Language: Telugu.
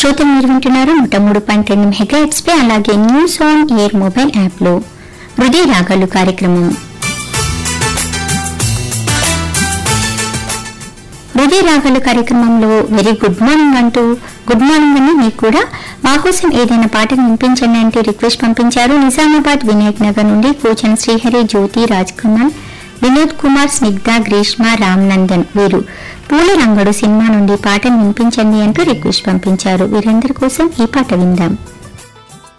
శ్రోతలు మీరు వింటున్నారు నూట మూడు పాయింట్ రెండు మెగాట్స్ పై అలాగే news on air mobile app లో హృదయ రాగాలు కార్యక్రమం హృదయ రాగాలు కార్యక్రమంలో వెరీ గుడ్ మార్నింగ్ అంటూ గుడ్ మార్నింగ్ అని మీకు కూడా మా కోసం ఏదైనా పాటను వినిపించండి అంటూ రిక్వెస్ట్ పంపించారు నిజామాబాద్ వినాయక్ నగర్ నుండి కోచన్ శ్రీహరి జ్యోతి రాజ్ కుమార్ వినోద్ కుమార్ స్నిగ్ధ గ్రీష్మ రామ్నందన్ వీరు పూల రంగడు సినిమా నుండి పాటను వినిపించండి అంటూ రిక్వెస్ట్ పంపించారు వీరందరి కోసం ఈ పాట విందాం